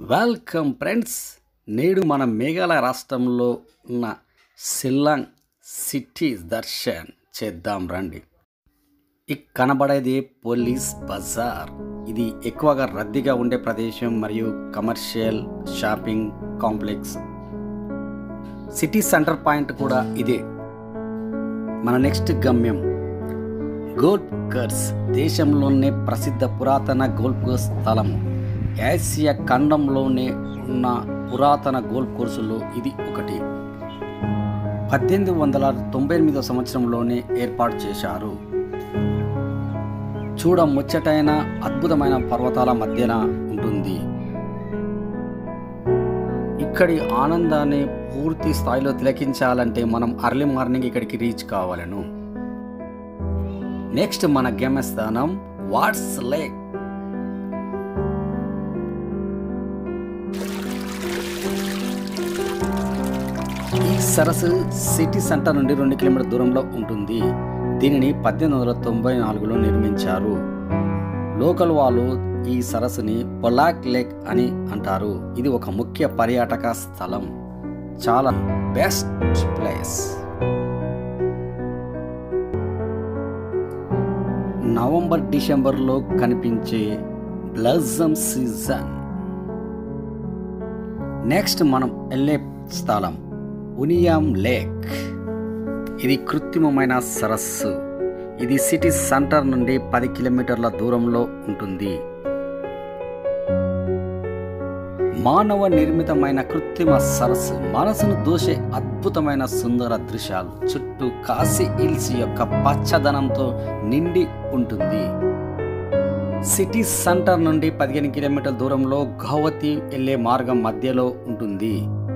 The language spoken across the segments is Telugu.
వెల్కమ్ ఫ్రెండ్స్ నేడు మన మేఘాలయ రాష్ట్రంలో ఉన్న షిల్లాంగ్ సిటీ దర్శన్ చేద్దాం రండి ఇక్ కనబడేది పోలీస్ బజార్ ఇది ఎక్కువగా రద్దీగా ఉండే ప్రదేశం మరియు commercial shopping complex city centre point కూడా ఇదే మన నెక్స్ట్ గమ్యం గోల్ఫ్ కోర్స్ దేశంలోనే ప్రసిద్ధ పురాతన గోల్ఫ్ కోర్స్ స్థలము ఆసియా ఖండంలోనే ఉన్న పురాతన గోల్ఫ్ కోర్సులో ఇది ఒకటి పద్దెనిమిది వందల తొంభై ఎనిమిదో సంవత్సరంలోనే ఏర్పాటు చేశారు చూడ ముచ్చటైన అద్భుతమైన పర్వతాల మధ్యన ఉంటుంది ఇక్కడి ఆనందాన్ని పూర్తి స్థాయిలో తిలకించాలంటే మనం అర్లీ మార్నింగ్ ఇక్కడికి రీచ్ కావాలను నెక్స్ట్ మన గమ్యస్థానం వాట్స్ లేక్ ఈ సరస్సు సిటీ సెంటర్ నుండి రెండు కిలోమీటర్ దూరంలో ఉంటుంది దీనిని పద్దెనిమిది వందల తొంభై నాలుగులో నిర్మించారు లోకల్ వాళ్ళు ఈ సరస్సుని పొలాక్ లేక్ అని అంటారు ఇది ఒక ముఖ్య పర్యాటక స్థలం చాలా బెస్ట్ ప్లేస్ నవంబర్ డిసెంబర్లో కనిపించే బ్లజమ్ సీజన్ నెక్స్ట్ మనం వెళ్ళే స్థలం ఉనియాం లేక్ ఇది కృత్రిమమైన సరస్సు ఇది సిటీ సెంటర్ నుండి పది కిలోమీటర్ల దూరంలో ఉంటుంది మానవ నిర్మితమైన కృత్రిమ సరస్సు మనసును దోసే అద్భుతమైన సుందర దృశ్యాలు చుట్టూ కాశీ హిల్స్ యొక్క పచ్చదనంతో నిండి ఉంటుంది సిటీ సెంటర్ నుండి పదిహేను కిలోమీటర్ల దూరంలో గౌహతి వెళ్ళే మార్గం మధ్యలో ఉంటుంది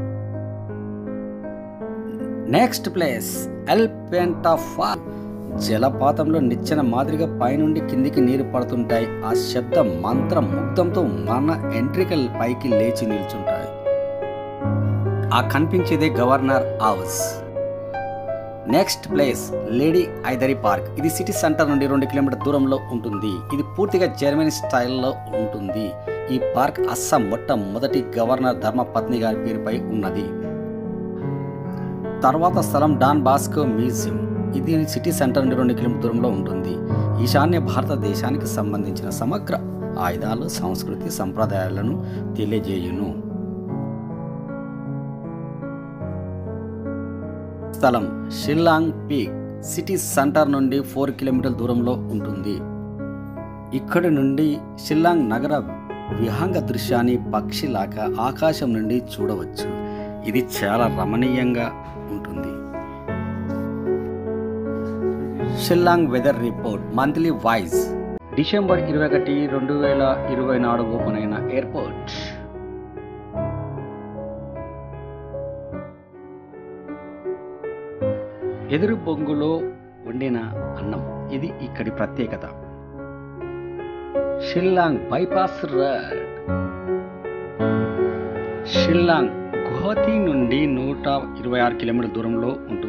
నెక్స్ట్ ప్లేస్ ఎల్పెంటా ఫాల్ జలపాతంలో నిచ్చెన మాదిరిగా పైనుండి కిందికి నీరు పడుతుంటాయి ఆ శబ్ద మంత్ర ముగ్ధంతో మన ఎంట్రికల్ పైకి లేచి నిల్చుంటాయి ఆ కనిపించేదే Governor House next place Lady Hydari Park ఇది సిటీ సెంటర్ నుండి రెండు కిలోమీటర్ దూరంలో ఉంటుంది ఇది పూర్తిగా జర్మనీ స్టైల్లో ఉంటుంది ఈ పార్క్ అస్సాం మొట్టమొదటి గవర్నర్ ధర్మపత్ని గారి పేరుపై ఉన్నది తర్వాత స్థలం డాన్ బాస్కో మ్యూజియం ఇది సిటీ సెంటర్ నుండి రెండు కిలోమీటర్ దూరంలో ఉంటుంది ఈశాన్య భారతదేశానికి సంబంధించిన సమగ్ర ఆయుధాలు సంస్కృతి సంప్రదాయాలను తెలియజేయును స్థలం షిల్లాంగ్ పీక్ సిటీ సెంటర్ నుండి ఫోర్ కిలోమీటర్ల దూరంలో ఉంటుంది ఇక్కడి నుండి షిల్లాంగ్ నగర విహంగ దృశ్యాన్ని పక్షిలాగా ఆకాశం నుండి చూడవచ్చు ఇది చాలా రమణీయంగా ఉంటుంది Shillong weather report monthly wise December ఇరవై ఒకటి రెండు వేల ఇరవై నాడు ఓపెన్ అయిన ఎయిర్పోర్ట్ ఎదురు బొంగులో వండిన అన్నం ఇది ఇక్కడి ప్రత్యేకత షిల్లాంగ్ బైపాస్ రోడ్ షిల్లాంగ్ గుహతి నుండి నూట ఇరవై ఆరు కిలోమీటర్ల దూరంలో ఉంటుంది